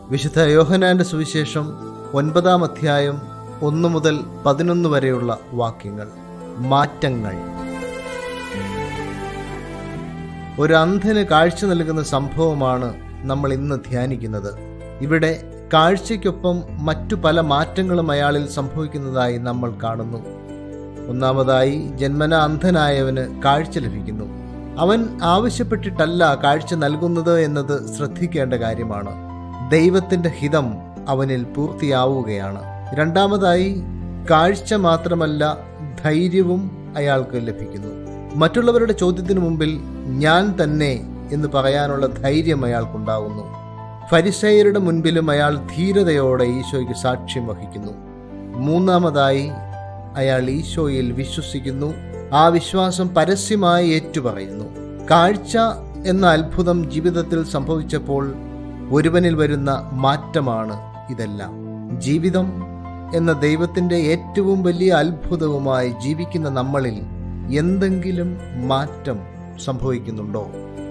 വിശുദ്ധ യോഹനാന്റെ സുവിശേഷം ഒൻപതാം അധ്യായം ഒന്ന് മുതൽ പതിനൊന്ന് വരെയുള്ള വാക്യങ്ങൾ മാറ്റങ്ങൾ ഒരു അന്ധന് കാഴ്ച നൽകുന്ന സംഭവമാണ് നമ്മൾ ഇന്ന് ധ്യാനിക്കുന്നത് ഇവിടെ കാഴ്ചയ്ക്കൊപ്പം മറ്റു പല മാറ്റങ്ങളും അയാളിൽ സംഭവിക്കുന്നതായി നമ്മൾ കാണുന്നു ഒന്നാമതായി ജന്മന അന്ധനായവന് കാഴ്ച ലഭിക്കുന്നു അവൻ ആവശ്യപ്പെട്ടിട്ടല്ല കാഴ്ച നൽകുന്നത് എന്നത് ശ്രദ്ധിക്കേണ്ട കാര്യമാണ് ദൈവത്തിന്റെ ഹിതം അവനിൽ പൂർത്തിയാവുകയാണ് രണ്ടാമതായി കാഴ്ച മാത്രമല്ല ധൈര്യവും അയാൾക്ക് ലഭിക്കുന്നു മറ്റുള്ളവരുടെ ചോദ്യത്തിനു മുമ്പിൽ ഞാൻ തന്നെ എന്ന് പറയാനുള്ള ധൈര്യം അയാൾക്കുണ്ടാകുന്നു ഫരിസയരുടെ മുൻപിലും അയാൾ ധീരതയോടെ ഈശോയ്ക്ക് സാക്ഷ്യം വഹിക്കുന്നു മൂന്നാമതായി അയാൾ ഈശോയിൽ വിശ്വസിക്കുന്നു ആ വിശ്വാസം പരസ്യമായി ഏറ്റുപറയുന്നു കാഴ്ച എന്ന അത്ഭുതം ജീവിതത്തിൽ സംഭവിച്ചപ്പോൾ ഒരുവനിൽ വരുന്ന മാറ്റമാണ് ഇതെല്ലാം ജീവിതം എന്ന ദൈവത്തിന്റെ ഏറ്റവും വലിയ അത്ഭുതവുമായി ജീവിക്കുന്ന നമ്മളിൽ എന്തെങ്കിലും മാറ്റം സംഭവിക്കുന്നുണ്ടോ